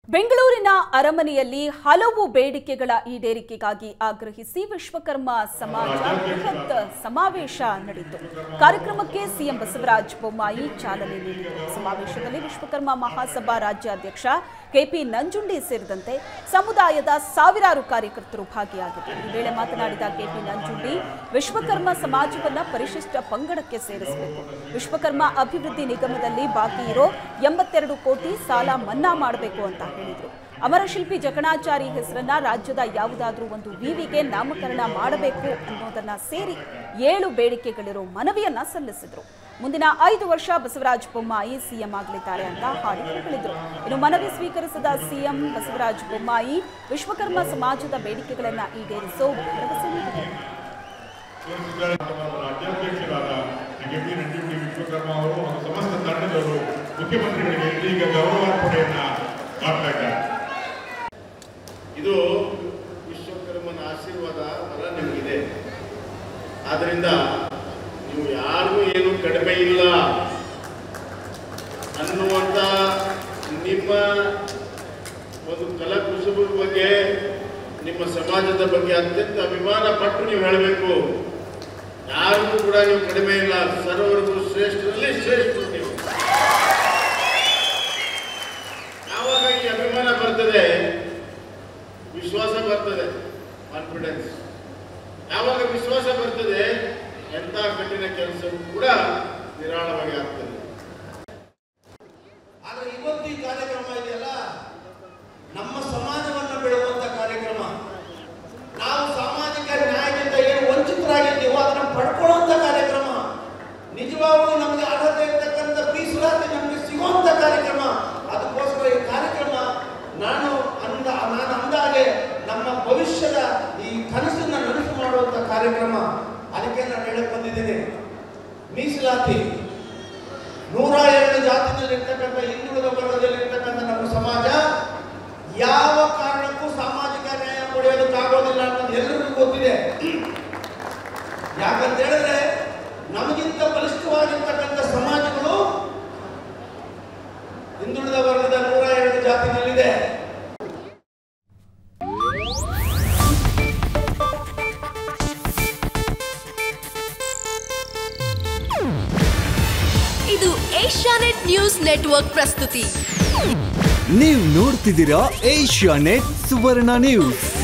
ಬೆಂಗಳೂರಿನ ಅರಮನೆಯಲ್ಲಿ ಹಲವು ಬೇಡಿಕೆಗಳ ಈಡೇರಿಕೆಗಾಗಿ ಆಗ್ರಹಿಸಿ ವಿಶ್ವಕರ್ಮ ಸಮಾಜ ಬೃಹತ್ ಸಮಾವೇಶ ನಡೆಯಿತು ಕಾರ್ಯಕ್ರಮಕ್ಕೆ ಸಿಎಂ ಬಸವರಾಜ ಬೊಮ್ಮಾಯಿ ಚಾಲನೆ ನೀಡಿದರು ಸಮಾವೇಶದಲ್ಲಿ ವಿಶ್ವಕರ್ಮ ಮಹಾಸಭಾ ರಾಜ್ಯಾಧ್ಯಕ್ಷ ಕೆಪಿ ನಂಜುಂಡಿ ಸೇರಿದಂತೆ ಸಮುದಾಯದ ಸಾವಿರಾರು ಕಾರ್ಯಕರ್ತರು ಭಾಗಿಯಾಗಿದ್ದರು ಈ ವೇಳೆ ಮಾತನಾಡಿದ ಕೆಪಿ ನಂಜುಂಡಿ ವಿಶ್ವಕರ್ಮ ಸಮಾಜವನ್ನ ಪರಿಶಿಷ್ಟ ಪಂಗಡಕ್ಕೆ ಸೇರಿಸಬೇಕು ವಿಶ್ವಕರ್ಮ ಅಭಿವೃದ್ಧಿ ನಿಗಮದಲ್ಲಿ ಬಾಕಿ ಇರೋ ಎಂಬತ್ತೆರಡು ಕೋಟಿ ಸಾಲ ಮನ್ನಾ ಮಾಡಬೇಕು ಅಂತ ಹೇಳಿದರು ಅಮರಶಿಲ್ಪಿ ಜಕಣಾಚಾರಿ ಹೆಸರನ್ನ ರಾಜ್ಯದ ಯಾವುದಾದ್ರೂ ಒಂದು ವಿವಿಗೆ ನಾಮಕರಣ ಮಾಡಬೇಕು ಅನ್ನೋದನ್ನ ಸೇರಿ ಏಳು ಬೇಡಿಕೆಗಳಿರೋ ಮನವಿಯನ್ನ ಸಲ್ಲಿಸಿದ್ರು ಮುಂದಿನ ಐದು ವರ್ಷ ಬಸವರಾಜ ಬೊಮ್ಮಾಯಿ ಸಿಎಂ ಆಗಲಿದ್ದಾರೆ ಅಂತ ಹಾಡಿ ಹೇಳಿದ್ರು ಇನ್ನು ಮನವಿ ಸ್ವೀಕರಿಸಿದ ಸಿಎಂ ಬಸವರಾಜ ಬೊಮ್ಮಾಯಿ ವಿಶ್ವಕರ್ಮ ಸಮಾಜದ ಬೇಡಿಕೆಗಳನ್ನ ಈಡೇರಿಸೋ ಭರವಸೆ ನೀಡಿದರು ರಾಜ್ಯಾಧ್ಯಕ್ಷರಾದ ಕೆ ಪಿ ನಂಜುಂಡಿ ವಿಶ್ವಕರ್ಮ ಅವರು ಹಾಗೂ ಸಮಸ್ತ ತಂಡದವರು ಮುಖ್ಯಮಂತ್ರಿಗಳಿಗೆ ಇದೀಗ ಗೌರವಾರ್ಪಣೆಯನ್ನ ಮಾಡ್ತಾ ಇದ್ದಾರೆ ಇದು ವಿಶ್ವಕರ್ಮನ ಆಶೀರ್ವಾದ ಬಲ ನಿಮಗಿದೆ ಆದ್ದರಿಂದ ನೀವು ಯಾರಿಗೂ ಏನು ಕಡಿಮೆ ಇಲ್ಲ ಅನ್ನುವಂಥ ನಿಮ್ಮ ಒಂದು ಕಲಾಕುಶಲದ ಬಗ್ಗೆ ನಿಮ್ಮ ಸಮಾಜದ ಬಗ್ಗೆ ಅತ್ಯಂತ ಅಭಿಮಾನ ಪಟ್ಟು ನೀವು ಹೇಳಬೇಕು ಯಾರಿಗೂ ಕೂಡ ನೀವು ಕಡಿಮೆ ಇಲ್ಲ ಸರ್ವರಿಗೂ ಶ್ರೇಷ್ಠರಲ್ಲಿ ಶ್ರೇಷ್ಠರು ನೀವು ಯಾವಾಗ ಈ ಅಭಿಮಾನ ಬರ್ತದೆ ವಿಶ್ವಾಸ ಬರ್ತದೆ ಕಾನ್ಫಿಡೆನ್ಸ್ ಯಾವಾಗ ವಿಶ್ವಾಸ ಬರ್ತದೆ ಎಂಥ ಕಠಿಣ ಕೆಲಸವೂ ಕೂಡ ನಿರಾಳವಾಗಿ ಆಗ್ತದೆ ಆದ್ರೆ ಇವತ್ತು ಈ ಕಾರ್ಯಕ್ರಮ ಇದೆಯಲ್ಲ ನಮ್ಮ ಸಮಾಜವನ್ನು ಬೆಳೆಯುವಂತ ಕಾರ್ಯಕ್ರಮ ನಾವು ಸಾಮಾಜಿಕ ನ್ಯಾಯದಿಂದ ಏನು ವಂಚಿತರಾಗಿದ್ದೀವೋ ಅದನ್ನು ಪಡ್ಕೊಳ್ಳುವಂತ ಕಾರ್ಯಕ್ರಮ ನಿಜವಾಗ್ಲೂ ನಮಗೆ ಅರ್ಹತೆ ಇರ್ತಕ್ಕಂಥ ಮೀಸಲಾತಿ ನಮಗೆ ಸಿಗುವಂತ ಕಾರ್ಯಕ್ರಮ ಅದಕ್ಕೋಸ್ಕರ ಈ ಕಾರ್ಯಕ್ರಮ ನಾನು ಅಂದ ನಾನು ಅಂದಾಗೆ ನಮ್ಮ ಭವಿಷ್ಯದ ಈ ಕನಸನ್ನ ನನಸು ಮಾಡುವಂತ ಕಾರ್ಯಕ್ರಮ ಅದಕ್ಕೆ ನಾನು ಹೇಳಕ್ ಬಂದಿದ್ದೀನಿ ಮೀಸಲಾತಿ ನೂರ ಎರಡು ಜಾತಿನಲ್ಲಿ ಇರ್ತಕ್ಕಂಥ ಹಿಂದುಳಿದ ವರ್ಗದಲ್ಲಿ ಇರ್ತಕ್ಕಂಥ ನಮ್ಮ ಸಮಾಜ ಯಾವ ಕಾರಣಕ್ಕೂ ಸಾಮಾಜಿಕ ನ್ಯಾಯ ಪಡೆಯೋದಕ್ಕಾಗೋದಿಲ್ಲ ಅನ್ನೋದು ಎಲ್ಲರಿಗೂ ಗೊತ್ತಿದೆ ಯಾಕಂತ ಹೇಳಿದ್ರೆ ನಮಗಿಂತ ಬಲಿಷ್ಠವಾಗಿರ್ತಕ್ಕಂಥ ಸಮಾಜಗಳು ಹಿಂದುಳಿದ ವರ್ಗದ ನೂರ ಎರಡು ಜಾತಿನಲ್ಲಿದೆ ಇದು ಏಷ್ಯಾನೆಟ್ ನ್ಯೂಸ್ ನೆಟ್ವರ್ಕ್ ಪ್ರಸ್ತುತಿ ನೀವು ನೋಡ್ತಿದ್ದೀರಾ ಏಷ್ಯಾ ನೆಟ್ ಸುವರ್ಣ ನ್ಯೂಸ್